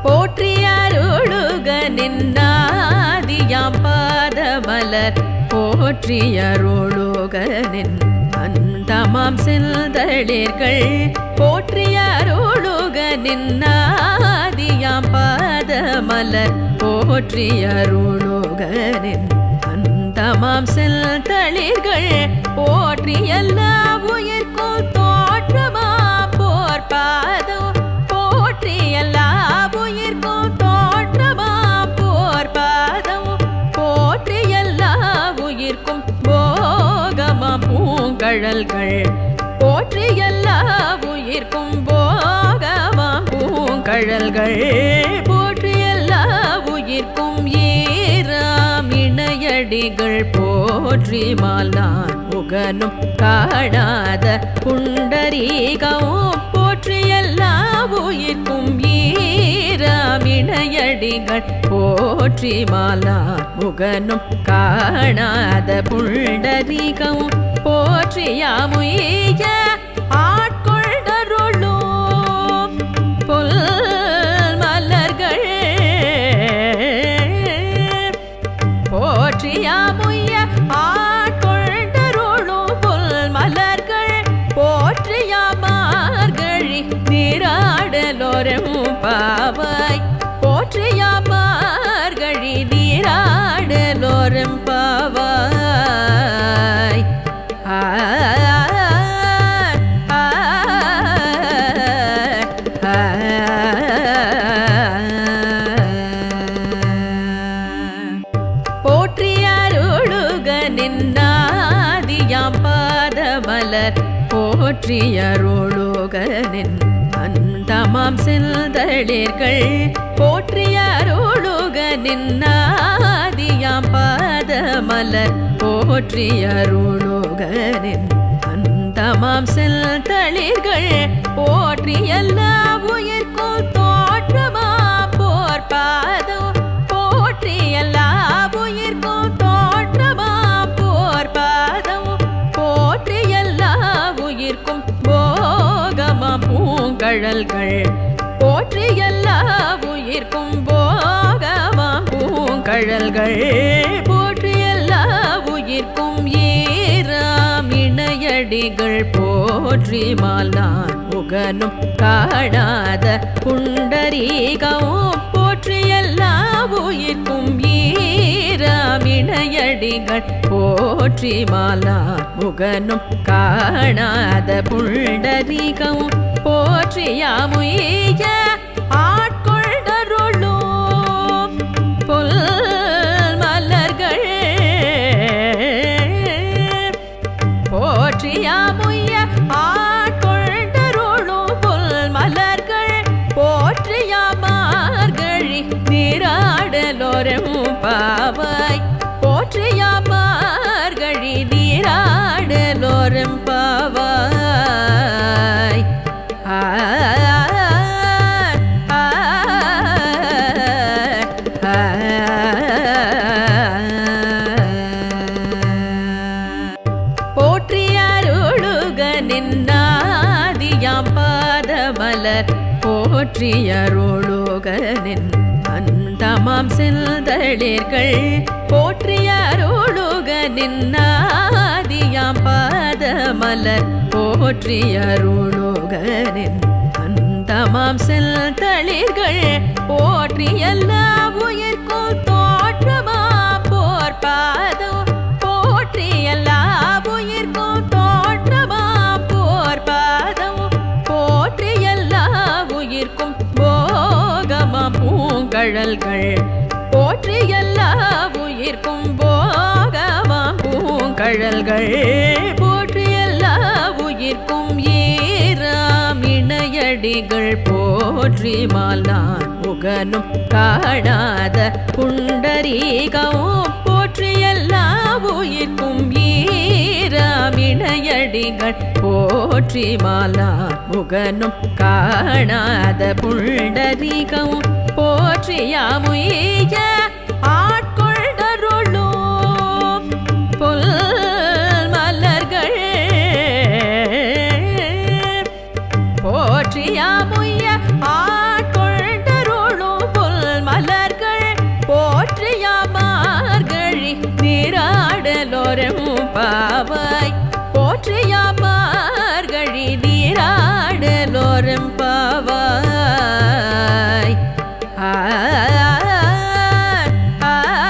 போற்றியருளுக நின்னாதியாம் பாதமலர் போற்றியருளுக நின் அந்தமாம் செல்தளிர்கள் போற்றியருளுக நின்னாதியாம் பாதமலர் போற்றியருளுக நின் அந்தமாம் செல்தளிர்கள் போற்றி எல்லா உயிர்க்கும் தோற்றமா போர் பாதம் போற்றி எல்லா உயிர்க்கும் தோற்றமா போர் பாதம் போற்றி எல்லா உயிர்க்கும் போகமா பூங்கழல்கள் போற்றி எல்லா உயிர்க்கும் போகமா பூங்கழல்கள் போற்றி எல்லா உயிர்க்கும் ஏறாம் இணையடிகள் போற்றி மாலான் முகனும் காணாத புண்டரீகவும் போற்றி எல்லா உயிர்க்கும் ஏறாம் இணையடிகள் போற்றி மாலான் முகனும் காணாத புண்டரீகவும் போற்றியாமுய ஆட்கொண்டருளும் புல் மலர்கள் போற்றியாமுய ஆட்கொண்டருளும் புல் மலர்கள் போற்றியாமார்கழி நீராடலோரம் பாவாய் போற்றியாமார்கழி நீராடலோரம் பாவாய் ஆ ஆ, ஆ, போற்றியருளுக நின்னாதியாம் பாதமலர் போற்றியருளுக நின் அந்தமாம் செல்தளிர்கள் போற்றியருளுக நின்னாதியாம் பாதமலர் போற்றியருளுக நின் அந்தமாம் செல்தளிர்கள் போற்றி எல்லா உயிர்க்கும் தோற்றமா போர் பாதம் போற்றி எல்லா உயிர்க்கும் தோற்றமா போர் பாதம் போற்றி எல்லா உயிர்க்கும் போகமா பூங்கழல்கள் போற்றி எல்லா உயிர்க்கும் போகமா பூங்கழல்கள் போற்றி எல்லா உயிர்க்கும் ஏறாம் இணையடிகள் போற்றி மாலான் முகனும் காணாத புண்டரீகவும் போற்றி எல்லா உயிர்க்கும் ஏறாம் இணையடிகள் போற்றி மாலான் முகனும் காணாத புண்டரீகவும் போற்றியாமுய ஆட்கொண்டருளும் புல் மலர்கள் போற்றியாமுய ஆட்கொண்டருளும் புல் மலர்கள் போற்றியாமார்கழி நீராடலோரம் பாவாய் போற்றியாமார்கழி நீராடலோரம் பாவாய் ஆ ஆ, ஆ, போற்றியருளுக நின்னாதியாம் பாதமலர் போற்றியருளுக நின் அந்தமாம் செல்தளிர்கள் போற்றியருளுக நின்னாதியாம் பாதமலர் போற்றியருளுக நின் அந்தமாம் செல்தளிர்கள் போற்றி எல்லா உயிர்க்கும் தோற்றமா போர் பாதம் போற்றி எல்லா உயிர்க்கும் தோற்றமா போர் பாதம் போற்றி எல்லா உயிர்க்கும் போகமா பூங்கழல்கள் போற்றி எல்லா உயிர்க்கும் போகமா பூங்கழல்கள் போற்றி எல்லா உயிர்க்கும் ஏறாம் இணையடிகள் போற்றி மாலான் முகனும் காணாத புண்டரீகவும் போற்றி எல்லா உயிர்க்கும் ஏறாம் இணையடிகள் போற்றி மாலான் முகனும் காணாத புண்டரீகவும் போற்றியாமுய ஆட்கொண்டருளும் புல் மலர்கள் போற்றியாமுய ஆட்கொண்டருளும் பாவாய் போற்றியா மார்கழி நீராடலோரம் பாவாய் ஆ ஆ,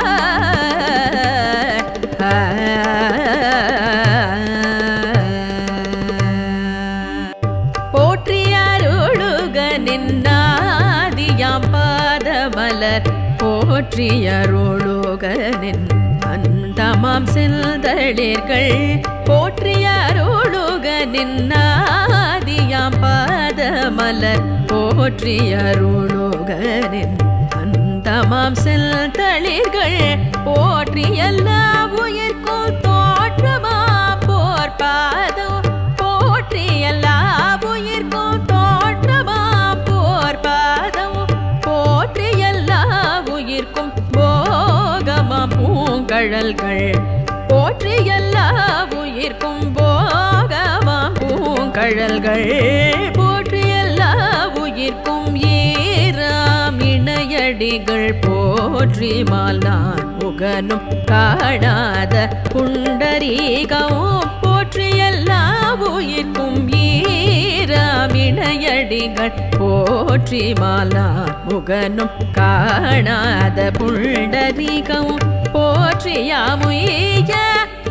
போற்றியருளுக நின்னாதியாம் பாதமலர் போற்றியருளுக நின் அந்தமாம் செல்தளிர்கள் போற்றியருளுக நின்னாதியாம் பாதமலர் போற்றியருளுக நின் அந்தமாம் செல்தளிர்கள் போற்றி எல்லா உயிர்க்கும் தோற்றமா போர் பாதம் போற்றி எல்லா உயிர்க்கும் தோற்றமா போர் பாதம் போற்றி எல்லா உயிர்க்கும் போகமா பூங்கழல்கள் போற்றி எல்லா உயிர்க்கும் போகமா பூங்கழல்கள் போற்றி எல்லா உயிர்க்கும் ஏறாம் இணையடிகள் போற்றி மாலான் முகனும் காணாத புண்டரீகவும் போற்றி எல்லா உயிர்க்கும் ஏறாம் இணையடிகள் போற்றி மாலான் முகனும் காணாத புண்டரீகவும் போற்றியாமுய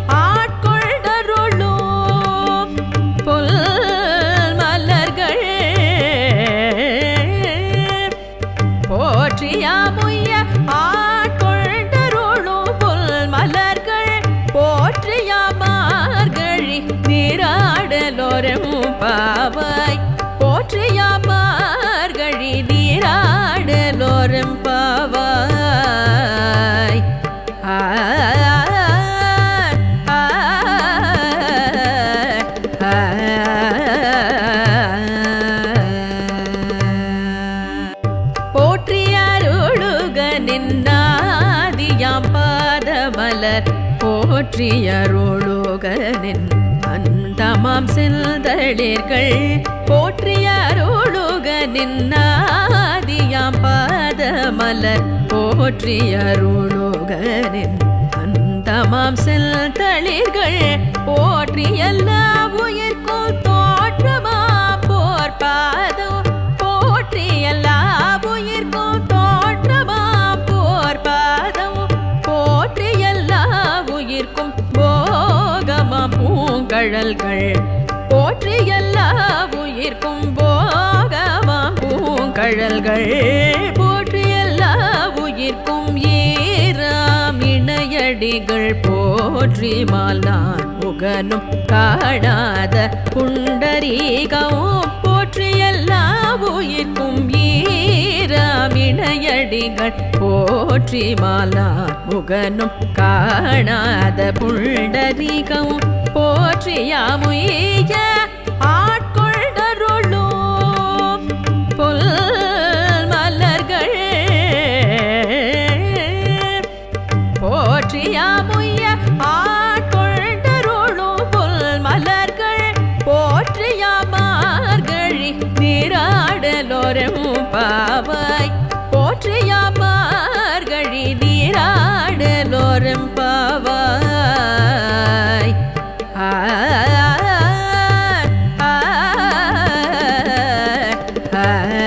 ஆட்கொண்டருளும் புல் மலர்கள் போற்றியாமுய ஆட்கொண்டருளும் புல் மலர்கள் போற்றியாமார்கழி நீராடலோரம் பாவாய் போற்றியாமார்கழி நீராடலோரம் பாவாய் ஆ ஆ, ஆ, போற்றி அருளுக நின்னாதியாம் பாதமலர் போற்றி அருளுக நின் அந்தமாம் செல்தளிர்கள் போற்றி அருளுக நின்னாதியாம் பாதமலர் போற்றி அருளுக நின் அந்தமாம் செல்தளிர்கள் போற்றி எல்லா உயிர்க்கும் தோற்றமா போர் பாதம் போற்றி எல்லா உயிர்க்கும் தோற்றமா போர் பாதம் போற்றி எல்லா உயிர்க்கும் போகமா பூங்கழல்கள் போற்றி எல்லா உயிர்க்கும் போகமா பூங்கழல்கள் போற்றி எல்லா உயிர்க்கும் ஏறாம் இணையடிகள் போற்றி மாலான் முகனும் காணாத புண்டரீகவும் போற்றி எல்லா உயிர்க்கும் ஏறாம் இணையடிகள் போற்றி மாலான் முகனும் காணாத புண்டரீகவும் போற்றியாமுய ஆட்கொண்டருளும் புல் மலர்கள் போற்றியாமுய ஆட்கொண்டருளும் புல் மலர்கள் போற்றியாமார்கழி நீராடலோரம் பாவாய் போற்றியாமார்கழி நீராடலோரம் பாவாய் ஆ ஆ, ஆ,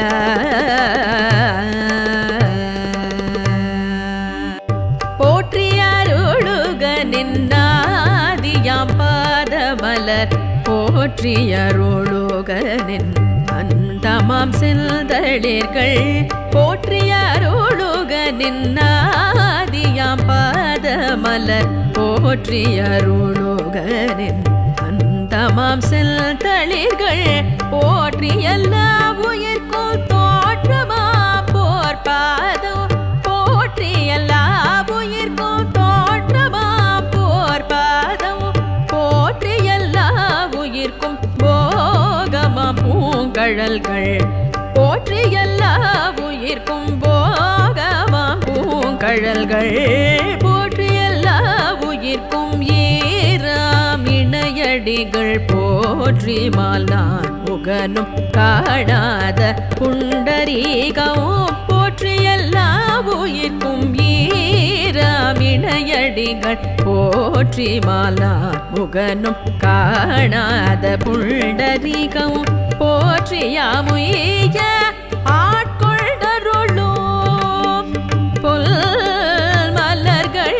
போற்றி அருளுக நின்னாதியாம் பாதமலர் போற்றி அருளுக நின் அந்தமாம் செல்தளிர்கள் போற்றி அருளுக நின்னாதியாம் பாதமலர் போற்றி அருளுக நின் அந்தமாம் செல்தளிர்கள் போற்றி எல்லா உயிர்க்கும் தோற்றமா போர் பாதம் போற்றி எல்லா உயிர்க்கும் தோற்றமா போர் பாதம் போற்றி எல்லா உயிர்க்கும் போகமா பூங்கழல்கள் போற்றி எல்லா உயிர்க்கும் போகமா பூங்கழல்கள் போற்றி எல்லா உயிர்க்கும் ஏறாம் இணையடிகள் போற்றி மாலான் முகனும் காணாத புண்டரீகவும் போற்றி போற்றி எல்லா உயிர்க்கும் ஈராமிணையடிகள் போற்றி மாலா முகனும் காணாத புண்டரிகம் போற்றியாமுய ஆட்கொண்டருளும் புல் மலர்கள்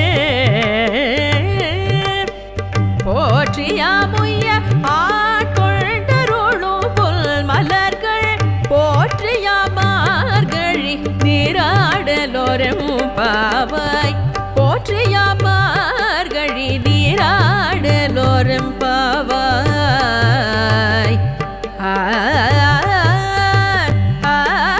போற்றியாமுய ஆட்கொண்டருளும் புல் மலர்கள் போற்றியாமார்கழி நீராடலோரம் பாவாய் போற்றியாமார்கழி நீராடலோரம் பாவாய் ஆ ஆ,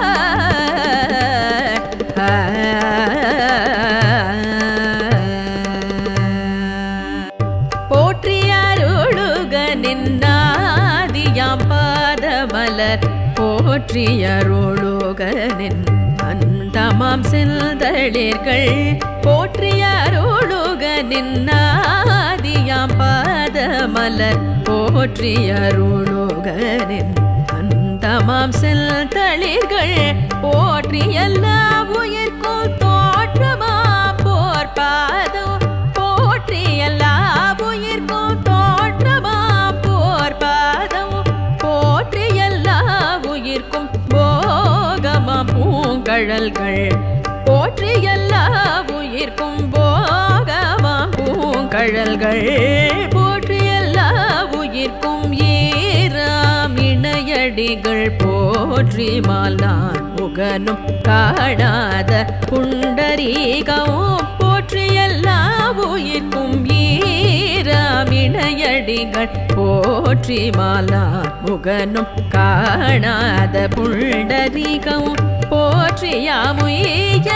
போற்றியருளுக நின்னாதியாம் பாதமலர் போற்றியருளுக நின் அந்தமாம் செல்தளிர்கள் போற்றியருளுக நின்னாதியாம் பாதமலர் போற்றியருளுக நின் அந்தமாம் செல்தளிர்கள் போற்றி எல்லா உயிர்க்கும் தோற்றமா போர் பாதம் போற்றி எல்லா உயிர்க்கும் தோற்றமா போர் பாதம் போற்றி எல்லா உயிர்க்கும் போகமா பூங்கழல்கள் போற்றி எல்லா உயிர்க்கும் போகமா பூங்கழல்கள் போற்றி எல்லா உயிர்க்கும் ஏறாம் இணையடிகள் போற்றி மாலான் முகனும் காணாத புண்டரீகவும் போற்றி எல்லா உயிர்க்கும் ஈராம் இணையடிகள் போற்றி மாலான் முகனும் காணாத புண்டரீகவும் போற்றியாமுய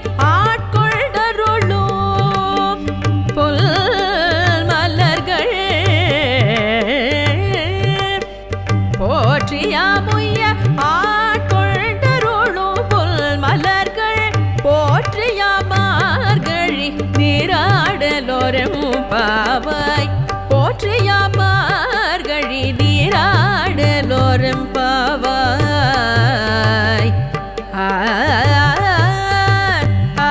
ஆட்கொண்டருளும் புல் மலர்கள் போற்றியாமுய ஆட்கொண்டருளும் புல் மலர்கள் போற்றியாமார்கழி நீராடலோரம் பாவாய் போற்றியாமார்கழி நீராடலோரம் பாவாய் ஆ ஆ,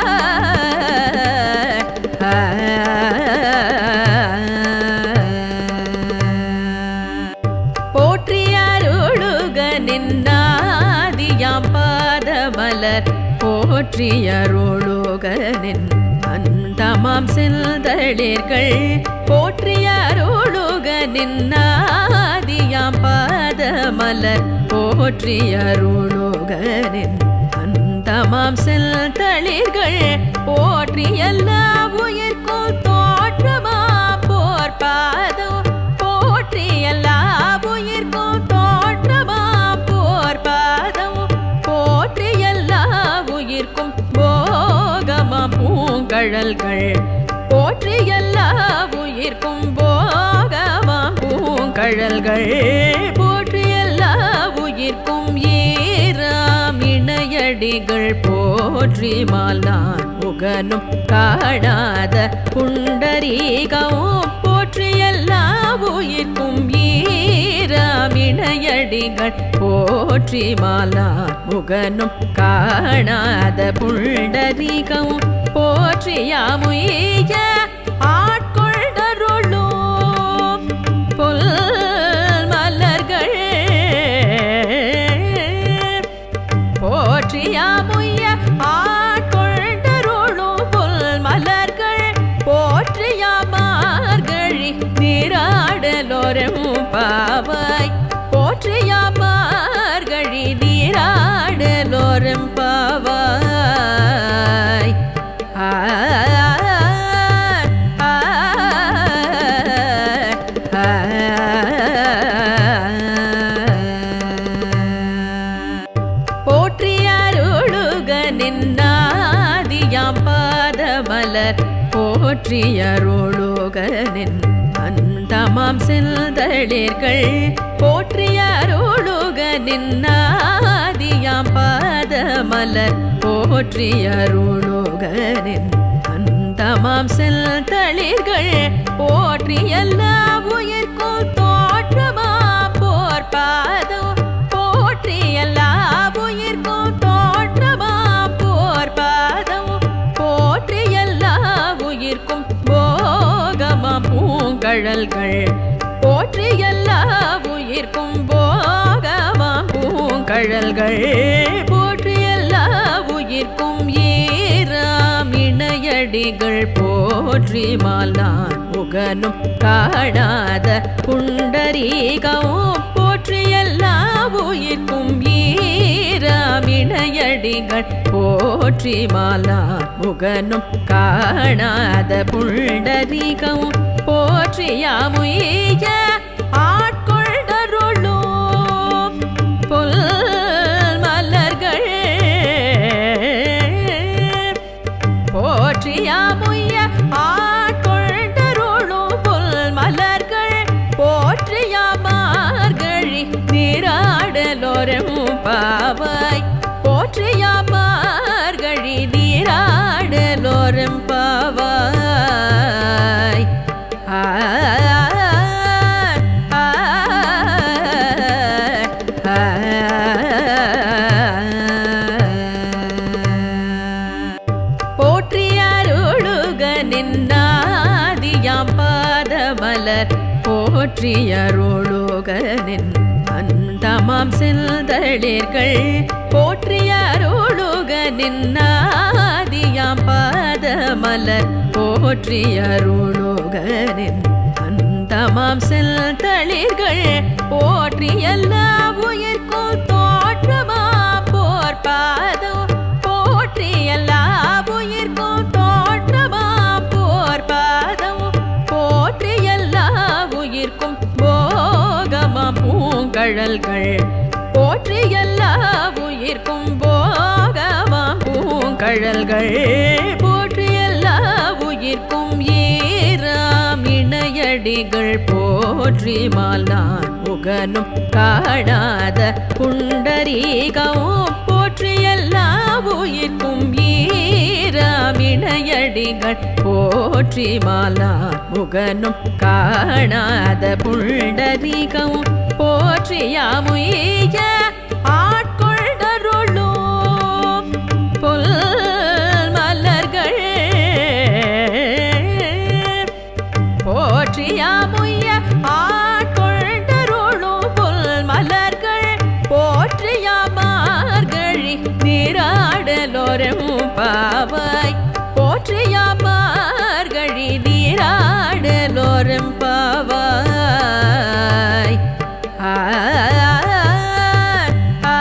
போற்றியருளுக நின்னாதியாம் பாதமலர் போற்றியருளுக நின் அந்தமாம் செல்தளிர்கள் போற்றியருளுக நின்னாதியாம் பாதமலர் போற்றியருளுக நின் அந்தமாம் செல்தளிர்கள் போற்றி எல்லா உயிர்க்கும் தோற்றமா போர் பாதம் போற்றி எல்லா உயிர்க்கும் தோற்றமா போர் பாதம் போற்றி எல்லா உயிர்க்கும் போகமா பூங்கழல்கள் போற்றி எல்லா உயிர்க்கும் போகமா பூங்கழல்கள் போற்றி எல்லா உயிர்க்கும் ஏறாம் இணையடிகள் போற்றி மாலான் முகனும் காணாத புண்டரீகவும் போற்றி எல்லா உயிர்க்கும் ஈராம் இணையடிகள் போற்றி மாலான் முகனும் காணாத புண்டரீகவும் போற்றியாமுய ஆட்கொண்டருளும் புல் மலர்கள் போற்றியாமுய ஆட்கொண்டருளும் புல் மலர்கள் போற்றியாமார்கழி நீராடலோரம் பாவாய் போற்றியாமார்கழி நீராடலோரம் பாவாய் ஆ ஆ, ஆ, போற்றியருளுக நின்னாதியாம் பாதமலர் போற்றியருளுக நின் அந்தமாம் செல்தளிர்கள் போற்றியருளுக நின்னாதியாம் பாதமலர் போற்றியருளுக நின் அந்தமாம் செல்தளிர்கள் போற்றி எல்லா உயிர்க்கும் தோற்றமா போர் பாதம் போற்றி எல்லா உயிர்க்கும் தோற்ற பூங்கழல்கள் போற்றி எல்லா உயிர்க்கும் போகமாம் பூங்கழல்கள் போற்றி எல்லா உயிர்க்கும் ஏறாம் இணையடிகள் போற்றி மாலான் முகனும் காணாத புண்டரீகவும் போற்றி எல்லா உயிர்க்கும் ஏறாம் இணையடிகள் போற்றி மாலான் முகனும் காணாத புண்டரீகவும் போற்றியாமுய ஆட்கொண்டருளும் புல் மலர்கள் போற்றியாமுய ஆட்கொண்டருளும் புல் மலர்கள் போற்றியாமார்கழி நீராடலோரம் பாவாய் போற்றியாமார்கழி நீராடலோரம் பாவாய் ஆ ஆ போற்றியருளுக நின்னாதியாம் பாதமலர் போற்றியருளுக நின் அந்தமாம் செல்தளிர்கள் போற்றியருளுக நின்னாதியாம் பாதமலர் போற்றியருளுக நின் அந்தமாம் செல்தளிர்கள் போற்றி எல்லா உயிர்க்கும் தோற்றமா போர் பாதம் போற்றி எல்லா உயிர்க்கும் தோற்றமா போர் பாதம் போற்றி எல்லா உயிர்க்கும் போகமா பூங்கழல்கள் போற்றி எல்லா உயிர்க்கும் போகமா பூங்கழல்கள் போற்றி எல்லா உயிர்க்கும் ஏறாம் இணையடிகள் போற்றி மாலான் முகனும் காணாத புண்டரீகவும் போற்றி எல்லா உயிர்க்கும் ஏறாம் இணையடிகள் போற்றி மாலான் முகனும் காணாத புண்டரீகவும் போற்றியாமுய ஆட்கொண்டருளும் புல் மலர்கள் போற்றியாமுய ஆட்கொண்டருளும் புல் மலர்கள் போற்றியாமார்கழி நீராடலோரம் பாவாய் போற்றியாமார்கழி நீராடலோரம் பாவாய் ஆ ஆ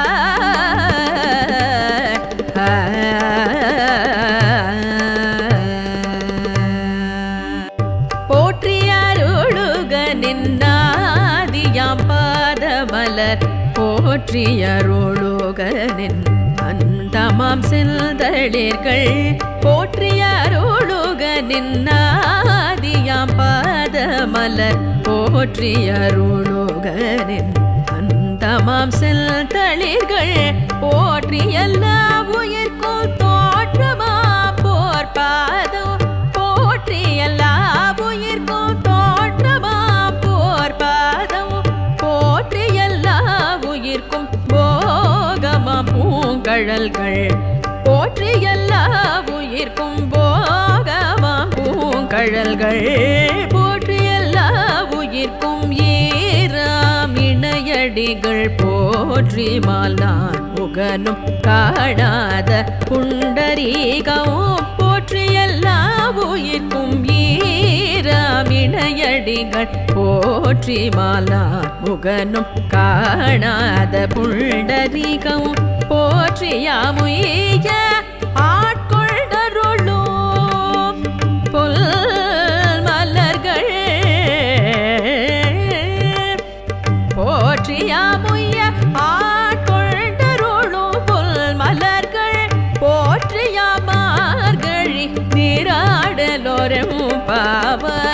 போற்றியருளுக நின்னாதியாம் பாதமலர் போற்றியருளுக நின் அந்தமாம் செல்தளிர்கள் போற்றியருளுக நின்னாதியாம் பாதமலர் போற்றியருளுக நின் அந்தமாம் செல்தளிர்கள் போற்றி எல்லா உயிர்க்கும் தோற்றமா போர் பாதம் போற்றி எல்லா உயிர்க்கும் தோற்றமா போர் பாதம் போற்றி எல்லா உயிர்க்கும் போகமா பூங்கழல்கள் போற்றி எல்லா உயிர்க்கும் போகமா பூங்கழல்கள் போற்றி எல்லா உயிர்க்கும் ஏறாம் இணையடிகள் போற்றி மாலான் முகனும் காணாத புண்டரீகவும் போற்றி எல்லா உயிர்க்கும் ஏறாம் இணையடிகள் போற்றி மாலான் முகனும் காணாத புண்டரீகவும் போற்றியாமுய ஆட்கொண்டருளும் புல் மலர்கள் போற்றியாமுய ஆட்கொண்டருளும் புல் மலர்கள் போற்றியாமார்கழி நீராடலோரம் பாவ